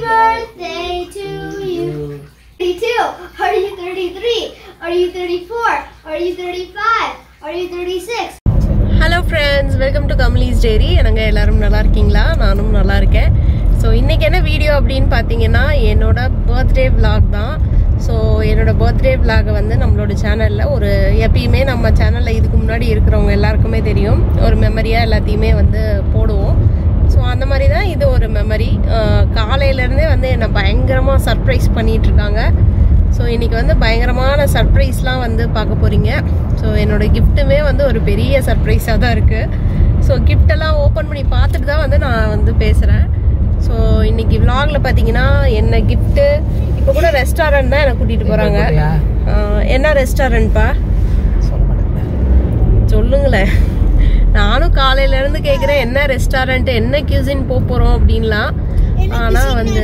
birthday to you. 32. Are you 33? Are you 34? Are you 35? Are you 36? Hello friends welcome to Kamali's diary எனக்கு எல்லாரும் நல்லா இருக்கீங்களா நானும் நல்லா இருக்கேன் ஸோ இன்றைக்கி என்ன வீடியோ அப்படின்னு பார்த்தீங்கன்னா என்னோட பர்த்டே vlog தான் ஸோ என்னோட பர்த்டே vlog வந்து நம்மளோட சேனலில் ஒரு எப்பயுமே நம்ம சேனலில் இதுக்கு முன்னாடி இருக்கிறவங்க எல்லாருக்குமே தெரியும் ஒரு மெமரியாக எல்லாத்தையுமே வந்து போடுவோம் ஸோ அந்த மாதிரி தான் இது ஒரு மெமரி காலையிலேருந்தே வந்து என்னை பயங்கரமாக சர்ப்ரைஸ் பண்ணிகிட்ருக்காங்க ஸோ இன்னைக்கு வந்து பயங்கரமான சர்ப்ரைஸ்லாம் வந்து பார்க்க போகிறீங்க ஸோ என்னோட கிஃப்ட்டுமே வந்து ஒரு பெரிய சர்ப்ரைஸாக தான் இருக்குது ஸோ கிஃப்டெல்லாம் ஓப்பன் பண்ணி பார்த்துட்டு தான் வந்து நான் வந்து பேசுகிறேன் ஸோ இன்னைக்கு vlogல பார்த்தீங்கன்னா என்ன கிஃப்ட்டு இப்போ கூட ரெஸ்டாரண்ட் தான் என்னை கூட்டிகிட்டு போகிறாங்க என்ன ரெஸ்டாரண்ட்ப்பா சொல்ல மாட்டேன் சொல்லுங்களேன் நானும் காலையில இருந்து கேக்குறேன் என்ன ரெஸ்டாரண்ட் என்ன கியூசின் போக போறோம் அப்படின்லாம் ஆனா வந்து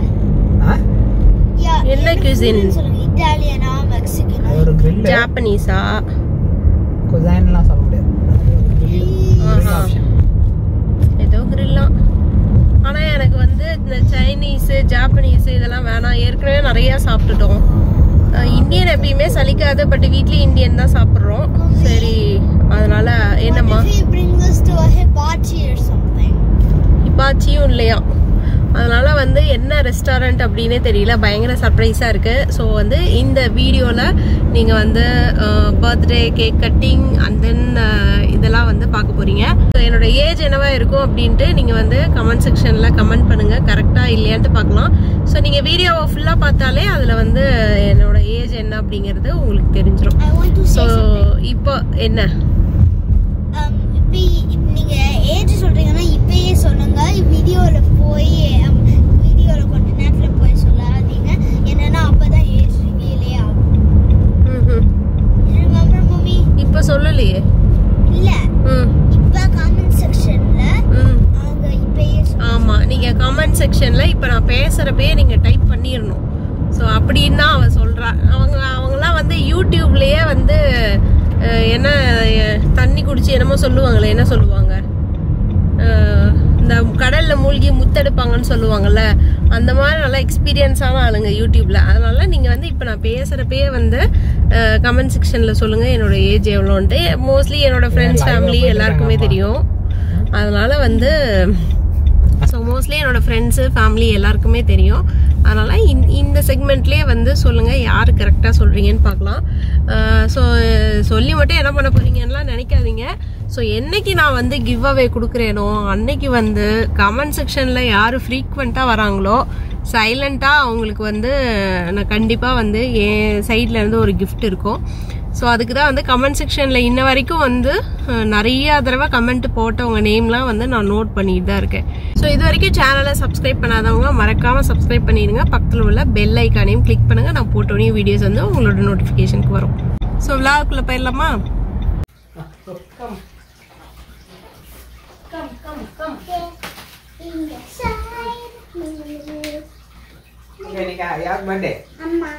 ஆ? Yeah, என்ன cuisine? சொல்லுங்க இட்டாலியனா மெக்சிகனா அது ஒரு grill ஜாப்பனீஸா குசைன்லாம் சொல்ல முடியாது அது ஒரு grill. grill ஆஹா. option. ஏதோ கிரில்லாம் ஆனா எனக்கு வந்து இந்த சைனீஸ் ஜாப்பனீஸ் இதெல்லாம் வேணாம் ஏற்கனவே நிறைய சாப்பிட்டுட்டோம் அஹ் இந்தியன் எப்பயுமே சலிக்காது பட் வீட்லயும் இந்தியன் தான் சாப்பிடுறோம் சரி அதனால என்னம்மா What if he brings us to a hibachi or something? ஹிபாச்சியும் இல்லையா அதனால வந்து என்ன ரெஸ்டாரண்ட் அப்படின்னே தெரியல பயங்கர சர்ப்ரைஸாக இருக்கு ஸோ வந்து இந்த வீடியோவில் நீங்கள் வந்து birthday cake cutting and then இதெல்லாம் வந்து பார்க்க போறீங்க So, என்னோட ஏஜ் என்னவா இருக்கும் அப்படின்ட்டு நீங்கள் வந்து கமெண்ட் செக்ஷனில் கமெண்ட் பண்ணுங்க கரெக்டாக இல்லையான்ட்டு பார்க்கலாம் ஸோ நீங்கள் வீடியோவை ஃபுல்லாக பார்த்தாலே அதில் வந்து என்னோட ஏஜ் என்ன அப்படிங்கிறது உங்களுக்கு தெரிஞ்சிடும் I want to say so something. இப்போ என்ன Um, இப்ப இப்ப நீங்க ஏஜ் சொல்றீங்கன்னா இப்பயே சொல்லுங்க வீடியோல போய் வீடியோல கொஞ்ச நேரத்துல போய் சொல்லாதீங்க என்னன்னா அப்பதான் ஏஜ் ரிவீலே ஆகும் ம்ஹும். ரிமெம்பர் மம்மி இப்போ சொல்லலையே இல்ல ம் இப்ப காமெண்ட் செக்ஷன்ல ம் அவங்க இப்பயே சொல்லுங்க ஆமா நீங்க கமெண்ட் செக்ஷன்ல இப்ப நான் பேசுறப்பே நீங்க டைப் பண்ணிடணும் ஸோ அப்படின்னு தான் அவன் சொல்றான் அவங்க அவங்கலாம் வந்து யூடியூப்லயே வந்து அஹ், என்ன அஹ், தண்ணி குடிச்சு என்னமோ சொல்லுவாங்களே என்ன சொல்லுவாங்க அஹ், இந்த கடல்ல மூழ்கி முத்தெடுப்பாங்கன்னு சொல்லுவாங்கல்ல அந்த மாதிரி நல்லா எக்ஸ்பீரியன்ஸான ஆளுங்க யூடியூப்ல அதனால நீங்க வந்து இப்ப நான் பேசுறப்பயே வந்து கமெண்ட் செக்ஷன்ல சொல்லுங்க என்னோட ஏஜ் எவ்வளோன்ட்டு மோஸ்ட்லி என்னோட ஃப்ரெண்ட்ஸ் live ஆ ஃபேமிலி போயிட்டு எல்லாருக்குமே இருக்காங்க தெரியும் அதனால வந்து ஸோ மோஸ்ட்லி என்னோட ஃப்ரெண்ட்ஸு ஃபேமிலி எல்லாருக்குமே தெரியும் அதனால இந்த இந்த செக்மெண்ட்லேயே வந்து சொல்லுங்க யார் கரெக்டாக சொல்றீங்கன்னு பார்க்கலாம் ஸோ சொல்லி மட்டும் என்ன பண்ண போறீங்கன்னுலாம் நினைக்காதீங்க ஸோ என்னைக்கு நான் வந்து கிவ் அவே கொடுக்குறேனோ அன்னைக்கு வந்து கமெண்ட் செக்ஷனில் யார் ஃப்ரீக்வெண்ட்டாக வராங்களோ சைலண்ட்டாக அவங்களுக்கு வந்து நான் கண்டிப்பாக வந்து என் சைட்ல இருந்து ஒரு gift இருக்கும் ஸோ அதுக்கு தான் வந்து கமெண்ட் செக்ஷனில் இன்ன வரைக்கும் வந்து அஹ், நிறைய தடவை கமெண்ட் போட்டவங்க நேம்லாம் வந்து நான் நோட் பண்ணிட்டு தான் இருக்கேன் ஸோ இது வரைக்கும் சேனலை சப்ஸ்கிரைப் பண்ணாதவங்க மறக்காமல் சப்ஸ்கிரைப் பண்ணிடுங்க பக்கத்தில் உள்ள பெல் ஐக்கானையும் கிளிக் பண்ணுங்க நான் போட்டோடனே வீடியோஸ் வந்து உங்களோட நோட்டிஃபிகேஷனுக்கு வரும் ஸோ விழாவுக்குள்ளே போயிடலாமா Okay, இன்னைக்கு யார் birthday? அம்மா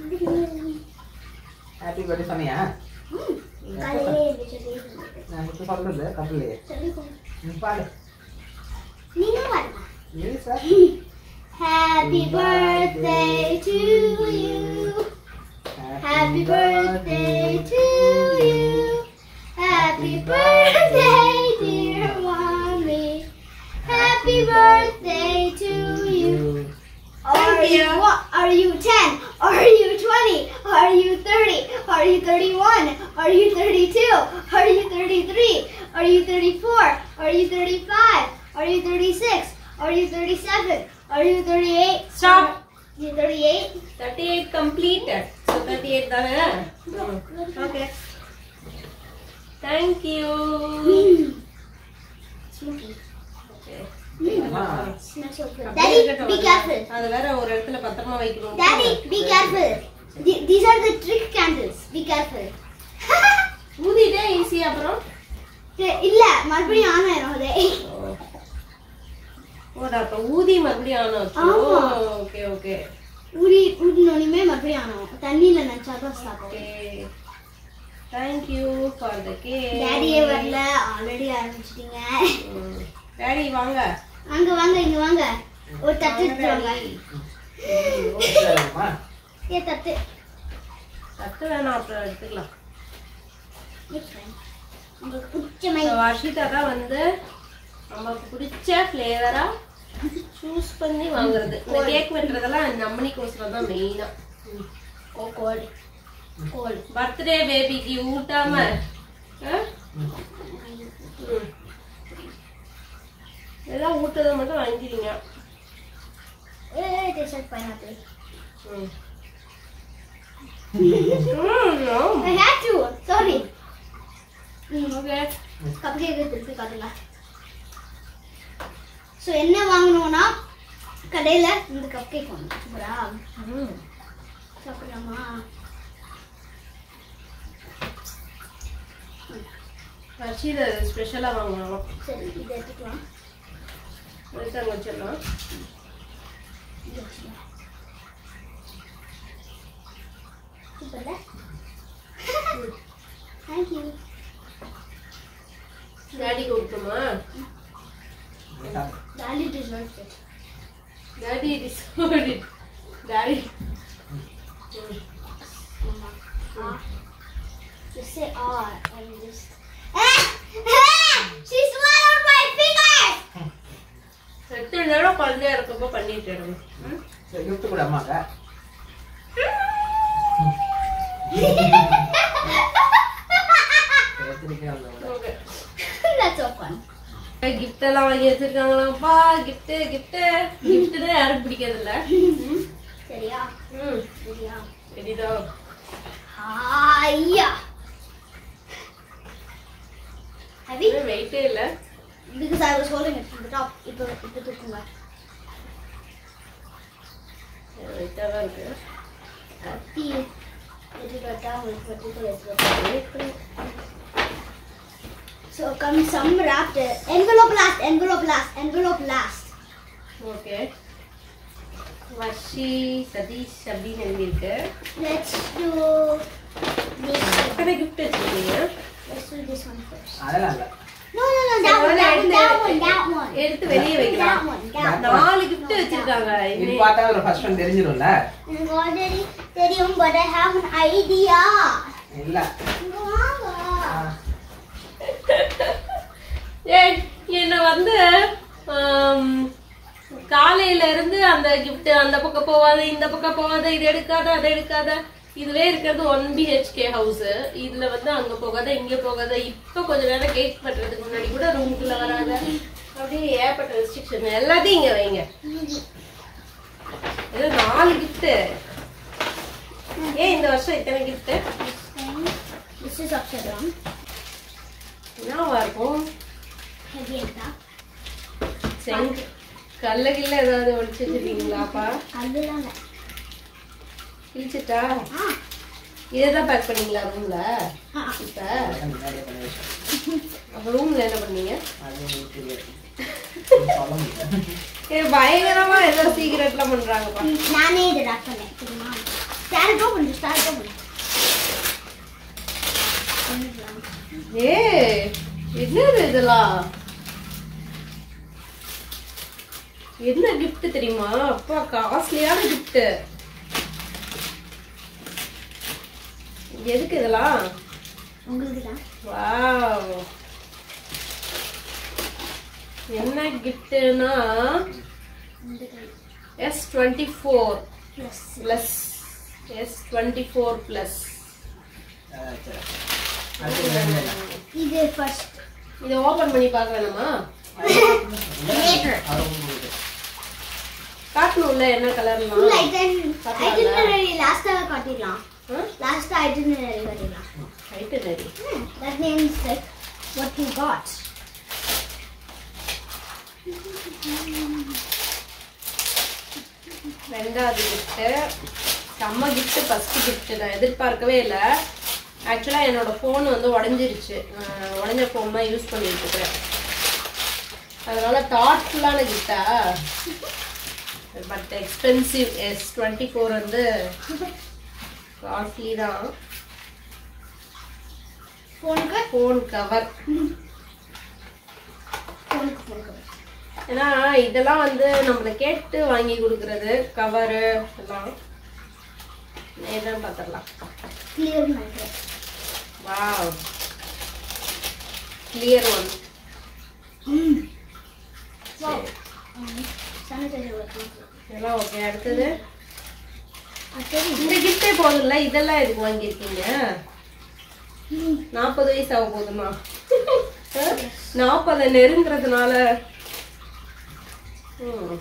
Happy birthday சொன்னியா? காலையிலே எழுந்திரிச்சு நான் இப்ப சொல்றது தப்பில்லையே. நீ பாடு. நீங்க பாருங்க நீ sir. Happy birthday to you. Happy birthday to you. Happy birthday, dear mommy. Happy birthday to you. Are you what? Are you 10? Are you 20? Are you 30? Are you 31? Are you 32? Are you 33? Are you 34? Are you 35? Are you 36? Are you 37? Are you 38? Stop. You 38? Thirty eight completed so thirty eight தானே okay thank you Smoky. அம்மா, Smells so good. Daddy, be careful. அது வேற ஒரு இடத்துல பத்திரமா வைக்கணும் Daddy, be careful. Th- These are the trick candles. Be careful. ஊதிட்டே easy அப்புறம் இல்ல மறுபடியும் ஆன் ஆயிரும் அது ஓடா அப்ப ஊதி மறுபடியும் ஆன ஆமா. ஓகே ஓகே ஊடி ஊடினோடனே மறுபடியும் ஆன் ஆகும் தண்ணியில நினைச்சா தான் stop okay thank you for the cake டேடியே வரல ஆல்ரெடி ஆரம்பிச்சிட்டீங்க டாடி வாங்க அங்க வாங்க இங்க வாங்க ஒரு தட்டு எடுத்துருவாங்க சரிம்மா. ஏ தட்டு தட்டு வேணாம் அப்புறம் எடுத்துக்கலாம் It's fine. உங்களுக்கு பிடிச்ச So, மாதிரி வர்ஷிதா தான் வந்து நமக்கு பிடிச்ச ஃப்ளேவரா சூஸ் பண்ணி வாங்குறது இந்த கேக் வெட்டுறதெல்லாம் இந்த அம்மனிக்கோசரம் தான் மெயினா கோல்டு கோல்டு பர்த்டே பேபிக்கு ஊட்டாம ஆ? ம். எல்லாம் ஊட்டதை மட்டும் வாங்கிக்கிறீங்க ஏ டேஸ்ட் பைனாப்பிள் ம். ம், I had to. Sorry. Hmm, okay. Cupcake திருப்பி காட்டுங்க ஸோ என்ன வாங்கணும்னா கடையில் இந்த கப் கேக் வாங்கணும் சூப்பரா ம். சாப்பிடலாமா வர்ஷிதா ஸ்பெஷலாக வாங்கணும் சரி இதை எடுத்துக்கலாம் எடுத்தாங்க வச்சிடலாம் இதை வச்சுக்கலாம் சூப்பர்ல தேங்க்யூ டேடிக்கு கொடுக்குமா value t-shirt daddy discount daddy Just say R and just. she swallowed my fingers! எத்தனை நேரம் குழந்தையா இருக்கப்போ பண்ணிட்டு இருங்க ம்? சரி, gift கொடு அம்மாக்கு. எடுத்துருக்கே வந்தவங்க. Okay. That's so fun. gift எல்லாம் வாங்கி வச்சிருக்காங்களாப்பா gift gift giftனா யாரும் பிடிக்கிறது இல்ல ம்? சரியா ம் சரியா சரிதா ஐயா Heavy? வெயிட்டே இல்ல Because I was holding it from the top. இப்போ இப்போ தூக்குங்க வெயிட்டா தான் இருக்கு கத்தி எடுத்துக்கிட்டா உங்களுக்கு பர்டிகுலர் எடுத்துக்கிட்டா So come some wrapped it. Envelope last, envelope last, envelope last. Okay Varshi Sathish அப்படின்னு எழுதியிருக்கு Let's do this. எத்தனை gift வச்சிருக்கீங்க Let's do this one first. அதெல்லாம் இல்ல. No, no, no, that one, that one, that one, that one. எடுத்து வெளியே வைக்கலாம் That one, that one. நாலு gift வச்சிருக்காங்க இது இன்னும் பார்த்தா ஒரு first one தெரிஞ்சிரும்ல? எனக்கு already தெரியும், but I have an idea. இல்ல. இங்க வாங்க. ஆ, ஏய் என்ன வந்து ஆம், காலையில இருந்து அந்த கிஃப்ட் அந்த பக்கம் போகாத இந்த பக்கம் போகாத இது எடுக்காத அதை எடுக்காத இதுவே இருக்கிறது ஒன் பிஹெச்கே ஹவுஸ் இதுல வந்து அங்க போகாத இங்க போகாத இப்ப கொஞ்ச நேரம் கேக் பண்றதுக்கு முன்னாடி கூட ரூமுக்குள்ள வராத அப்படியே ஏற்பட்ட ரெஸ்ட்ரிக்ஷன் எல்லாத்தையும் இங்க வைங்க இது நாலு கிஃப்ட் ஏன் இந்த வருஷம் இத்தனை gift This is upside down. என்னவா இருக்கும் Heavy இருக்கா? செங்க் கல்ல கில்ல ஏதாவது ஒழிச்சு வச்சிருக்கீங்களாப்பா அதெல்லாம் இல்ல. கிழிச்சிட்டா ஆ, இதேதான் பேக் பண்ணீங்களா ரூம்ல ஆ, ஆ. இப்ப அதெல்லாம் முன்னாடியே பண்ணி வச்சிட்டேன். அப்ப ரூம்ல என்ன பண்ணீங்க அது உங்களுக்கு தெரியாது. சொல்ல முடியல. ஏ பயங்கரமா ஏதோ சீக்கிரட்லாம் பண்றாங்கப்பா நானே இதை wrap பண்ணேன் தெரியுமா ஸ்டார்ட் ஓப்பன் ஸ்டார்ட் ஓப்பன் ஏ என்னது இதெல்லாம் என்ன gift தெரியுமா அப்பா காஸ்ட்லியான gift எதுக்கு இதெல்லாம் உங்களுக்கு தான் வாவ் என்ன கிஃப்ட்னா S twenty four plus plus S twenty four plus ஆ, சரி. அது இல்லை. இது ஃபர்ஸ்ட் இதை ஓப்பன் பண்ணி பார்க்க வேணாமா Later. அது உங்களுக்கு. காட்டணும்ல என்ன ஃபுல் கலர்லாம் ஐட்டன் ஐட்டனரி லாஸ்ட்டாக காட்டிடலாம் ஆ லாஸ்ட்டாக ஐட்டனரி காட்டிடலாம் ரைட்டு நரி that means like what you got ரெண்டாவது கிஃப்ட்டு செம்ம கிஃப்ட்டு ஃபஸ்ட்டு கிஃப்ட்டு நான் எதிர்பார்க்கவே இல்லை ஆக்சுவலாக என்னோட ஃபோன் வந்து உடஞ்சிருச்சு நான் உடஞ்ச ஃபோன் தான் யூஸ் பண்ணிட்டு இருக்கிறேன் அதனால தாட்ஃபுல்லான கிஃப்டா but expensive S twenty four வந்து காஸ்ட்லி தான் ஃபோனுக்கு ஃபோன் கவர் ஃபோனுக்கு ஃபோனுக்கு ஏன்னா இதெல்லாம் வந்து நம்மள கேட்டு வாங்கி கொடுக்கறது கவரு எல்லாம் என்னன்னு பார்த்துடலாம் கிளியர் நினைக்கிறேன் wow clear one sanitiser work இதெல்லாம் ஓகே அடுத்தது சரி இந்த கிஃப்டே போதும்ல இதெல்லாம் எதுக்கு வாங்கியிருக்கீங்க நாற்பது வயசு ஆக போதுமா நாற்பதை நெருங்குறதுனால ம்.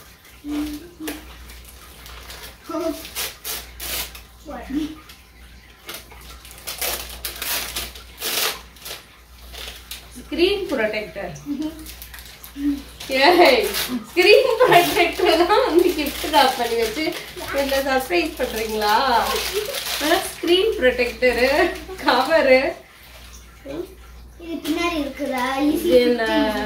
ஸ்கிரீன் ப்ரொடெக்டர் ஏய் ஸ்கிரீன் ப்ரொடெக்டர் தான் வந்து கிஃப்ட் ராப் பண்ணி வச்சு என்ன சர்ப்ரைஸ் பண்றீங்களா ஸ்கிரீன் ப்ரொடெக்டரு கவரு இது பின்னாடி இருக்குதா இது என்ன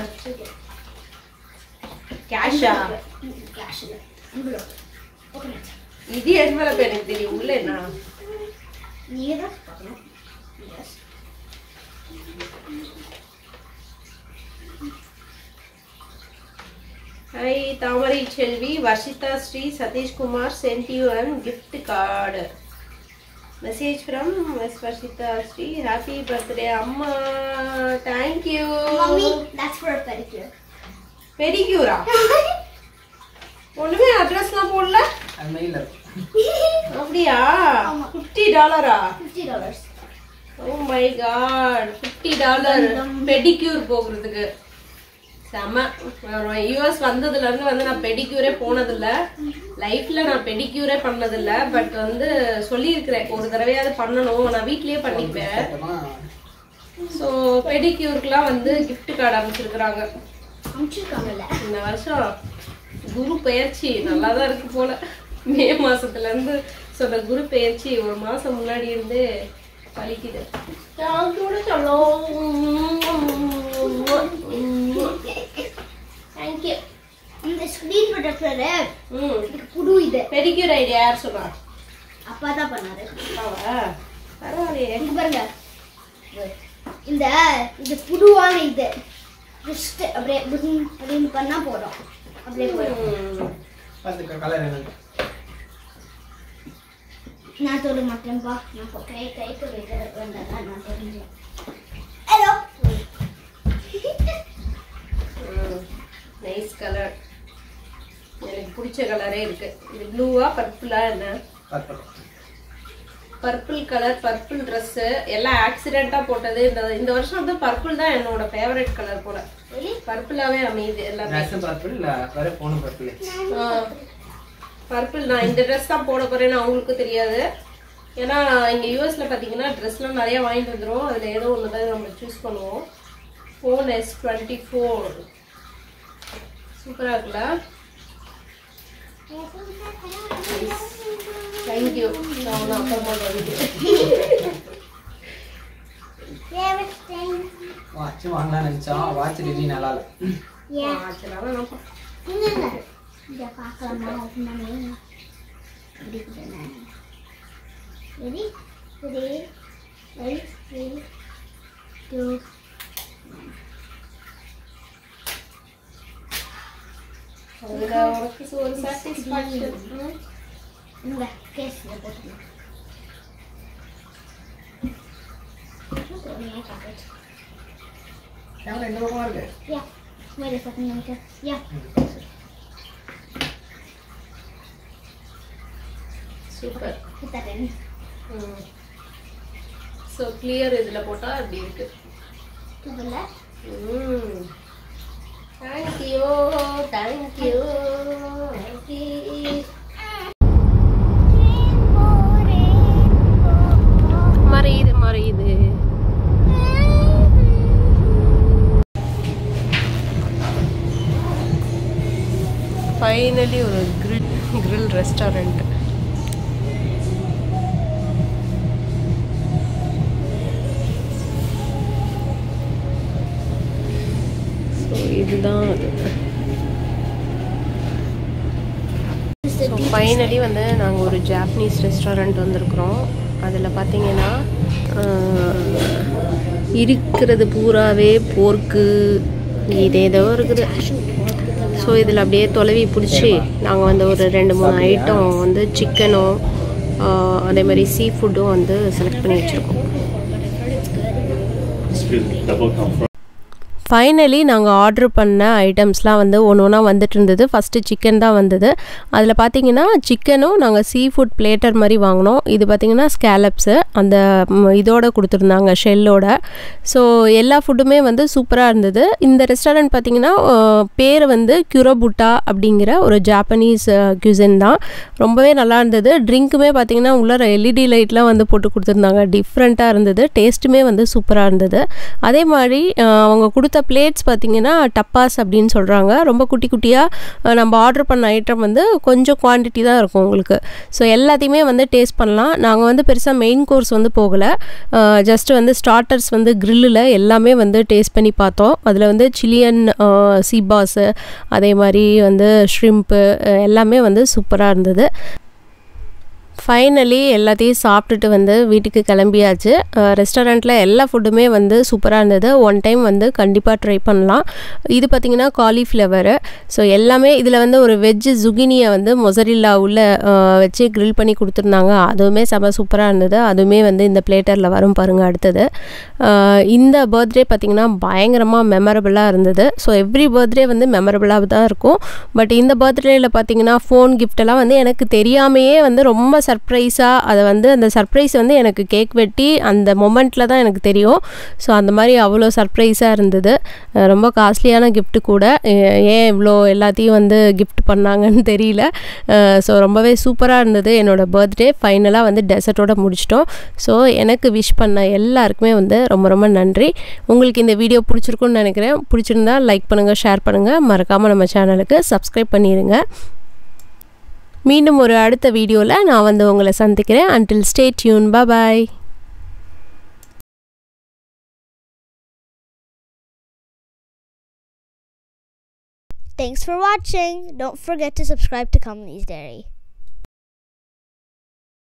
கேஷா கேஷ் ஓகே இது என்வலப் எனக்கு தெரியும் உள்ள என்ன நீங்க தான் பார்க்கணும் yes hi Thamarai Selvi Varshitha Sri Sathishkumar sent you and gift card message from Miss Varshitha Sri happy birthday அம்மா thank you mummy that's for pedicure பெடிக்யூரா ஒண்ணுமே அட்ரஸ்லாம் போடல அது மெயில் அப்படியா ஆமா. ஃபிஃப்டி டாலரா fifty dollars oh my god fifty dollar pedicure போகிறதுக்கு செம யூஎஸ் வந்ததுல இருந்து வந்து நான் பெடிக்யூரே போனதில்ல லைஃப்ல நான் பெடிக்யூரே பண்ணதில்ல பட் வந்து சொல்லியிருக்கிறேன் ஒரு தடவையாவது பண்ணணும் நான் வீட்லயே பண்ணிப்பேன் ஸோ பெடிக்யூருக்குலாம் வந்து gift கார்டு அமைச்சிருக்கிறாங்க அனுப்பிச்சிருக்காங்கல்ல இந்த வருஷம் குரு பெயர்ச்சி நல்லா தான் இருக்கு போல மே மாசத்துல இருந்து சொன்ன குரு பெயர்ச்சி ஒரு மாசம் முன்னாடி இருந்து பலிக்குது யாரோட தேங்க்யூ இந்த ஸ்க்ரீன் ப்ரொடெக்டர் ம் இதுக்கு புது இது பெடிக்யூர் ஐடியா யார் சொன்னா அப்பா தான் பண்ணாரு அப்பாவா பரவாயில்லையே இங்க பாருங்க இந்த இது புதுவான இது ஜஸ்ட் அப்படியே புதும் அப்படின்னு பண்ணா போதும் அப்படியே போயிடும் ம். பார்த்துக்க கலர் எனக்கு நான் தொட மாட்டேன்ப்பா நான் இப்போ கை கைக்கு வைக்க வேண்டாம் நான் தெரிஞ்சேன் ஹலோ நைஸ் கலர் எனக்கு பிடிச்ச கலரே இருக்கு இது ப்ளூவா பர்பிளா என்ன பார்த்துக்கோ பர்பிள் கலர் பர்பிள் Dress எல்லாம் ஆக்சிடென்ட்டா போட்டது இந்த இந்த வருஷம் வந்து பர்பிள் தான் என்னோட ஃபேவரட் கலர் போல பர்பிளாவே அமையுது எல்லாமே ட்ரெஸ் பார்த்து இல்லை வர போன பார்த்து பர்பிள் நான் இந்த ட்ரெஸ் தான் போட போறேன்னு அவங்களுக்கு தெரியாது ஏன்னா இங்க யூஎஸ்ல பாத்தீங்கன்னா ட்ரெஸ்லாம் நிறைய வாங்கிட்டு வந்துரும் அதுல ஏதோ ஒன்று தான் நம்ம சூஸ் பண்ணுவோம் ஃபோன் எஸ் டுவெண்ட்டி ஃபோர் சூப்பரா இருக்குல்ல தேங்க்யூ நான் ஒன்று அப்புறமா கவனிக்கிறேன் வாட்ச் வாங்கலாம்னு நினச்சோம் வாட்ச் ரிவ்யூ நல்லா இல்லை ஆச்சுனாலும் நான் பா- இதை பார்க்கலாமா அப்படின்னாலே பிடிக்குதுண்ணே ready ready ready ready to அதுல உனக்கு ஒரு சாட்டிஸ்ஃபேக்ஷன் இந்த கேஸில் போட்டுக்கலாம் கேமரா இந்த பக்கமாக இருக்கு Yeah, wait a second, Monica. Yeah, super put that in. So clear இதில் போட்டால் அப்படி இருக்கு To the left. ம் தேங்க்யூ தேங்க்யூ மறையுது மறையுது ஃபைனலி ஒரு கிரில் கிரில் ரெஸ்டாரண்ட் ஸோ இதுதான் அது ஸோ ஃபைனலி வந்து நாங்கள் ஒரு ஜாப்பனீஸ் ரெஸ்டாரண்ட் வந்திருக்கிறோம் அதில் பார்த்தீங்கன்னா ஆஹ், இருக்கிறது பூராவே போர்க்கு இதேதோ இருக்குது ஸோ இதில் அப்படியே தொலைவி பிடிச்சி நாங்கள் வந்து ஒரு ரெண்டு மூணு ஐட்டம் வந்து சிக்கனும் அதே மாதிரி சீ ஃபுட்டும் வந்து செலக்ட் பண்ணி வச்சுருக்கோம் It's good. Double comfort. Finally நாங்கள் ஆர்டர் பண்ண ஐட்டம்ஸ்லாம் வந்து ஒன்று ஒன்றா வந்துட்டு இருந்தது ஃபஸ்ட்டு சிக்கன் தான் வந்தது அதில் பார்த்தீங்கன்னா சிக்கனும் நாங்கள் சீ ஃபுட் பிளேட்டர் மாதிரி வாங்கினோம் இது பார்த்தீங்கன்னா ஸ்கேலப்ஸு அந்த ம், இதோட கொடுத்துருந்தாங்க ஷெல்லோட ஸோ எல்லா ஃபுட்டுமே வந்து சூப்பராக இருந்தது இந்த ரெஸ்டாரண்ட் பார்த்தீங்கன்னா அஹ், பேர் வந்து கியூரோபுட்டா அப்படிங்கிற ஒரு ஜாப்பனீஸ் கியூசன் தான் ரொம்பவே நல்லா இருந்தது ட்ரிங்க்குமே பார்த்தீங்கன்னா உள்ள எல்இடி லைட்லாம் வந்து போட்டு கொடுத்துருந்தாங்க டிஃப்ரெண்ட்டாக இருந்தது டேஸ்ட்டுமே வந்து சூப்பராக இருந்தது அதே மாதிரி அஹ், அவங்க கொடுத்த பிளேட்ஸ் பார்த்தீங்கன்னா டப்பாஸ் அப்படின்னு சொல்கிறாங்க ரொம்ப குட்டி குட்டியாக நம்ம ஆர்டர் பண்ண ஐட்டம் வந்து கொஞ்சம் குவான்டிட்டி தான் இருக்கும் உங்களுக்கு ஸோ எல்லாத்தையுமே வந்து டேஸ்ட் பண்ணலாம் நாங்கள் வந்து பெருசாக மெயின் கோர்ஸ் வந்து போகலை ஜஸ்ட் வந்து ஸ்டார்டர்ஸ் வந்து கிரில்லில் எல்லாமே வந்து டேஸ்ட் பண்ணி பார்த்தோம் அதில் வந்து சில்லியன் சீபாஸு அதே மாதிரி வந்து ஷ்ரிம்ப்பு எல்லாமே வந்து சூப்பராக இருந்தது ஃபைனலி எல்லாத்தையும் சாப்பிட்டுட்டு வந்து வீட்டுக்கு கிளம்பியாச்சு ரெஸ்டாரண்ட்டில் எல்லா ஃபுட்டுமே வந்து சூப்பராக இருந்தது ஒன் டைம் வந்து கண்டிப்பாக ட்ரை பண்ணலாம் இது பார்த்திங்கன்னா காலிஃப்ளவரு ஸோ எல்லாமே இதில் வந்து ஒரு வெஜ்ஜு ஜுகினியை வந்து மொசரில்லா உள்ள அஹ், வச்சு grill பண்ணி கொடுத்துருந்தாங்க அதுவுமே செம சூப்பராக இருந்தது அதுவுமே வந்து இந்த பிளேட்டரில் வரும் பாருங்கள் அடுத்தது அஹ், இந்த பர்த்டே பார்த்திங்கன்னா பயங்கரமாக மெமரபிளாக இருந்தது ஸோ எவ்ரி பர்த்டே வந்து மெமரபிளாக தான் இருக்கும் பட் இந்த பர்த்டேயில் பார்த்தீங்கன்னா ஃபோன் கிஃப்டெல்லாம் வந்து எனக்கு தெரியாமையே வந்து ரொம்ப சர்ப்ரைஸாக அதை வந்து அந்த சர்ப்ரைஸ் வந்து எனக்கு கேக் வெட்டி அந்த மொமெண்ட்டில் தான் எனக்கு தெரியும் ஸோ அந்த மாதிரி அவ்வளோ சர்ப்ரைஸாக இருந்தது அஹ் ரொம்ப காஸ்ட்லியான gift கூட அஹ் ஏன் இவ்வளோ எல்லாத்தையும் வந்து கிஃப்ட் பண்ணாங்கன்னு தெரியல ஸோ ரொம்பவே சூப்பராக இருந்தது என்னோட பர்த்டே ஃபைனலாக வந்து டெசர்ட்டோட முடிச்சிட்டோம் ஸோ எனக்கு விஷ் பண்ண எல்லாருக்குமே வந்து ரொம்ப ரொம்ப நன்றி உங்களுக்கு இந்த வீடியோ பிடிச்சிருக்குன்னு நினைக்கிறேன் பிடிச்சிருந்தா லைக் பண்ணுங்கள் ஷேர் பண்ணுங்கள் மறக்காமல் நம்ம சேனலுக்கு சப்ஸ்கிரைப் பண்ணிடுங்க மீண்டும் ஒரு அடுத்த வீடியோவில் நான் வந்து உங்களை சந்திக்கிறேன் until stay tune bye Thanks for watching. Don't forget to subscribe to Comely's Dairy.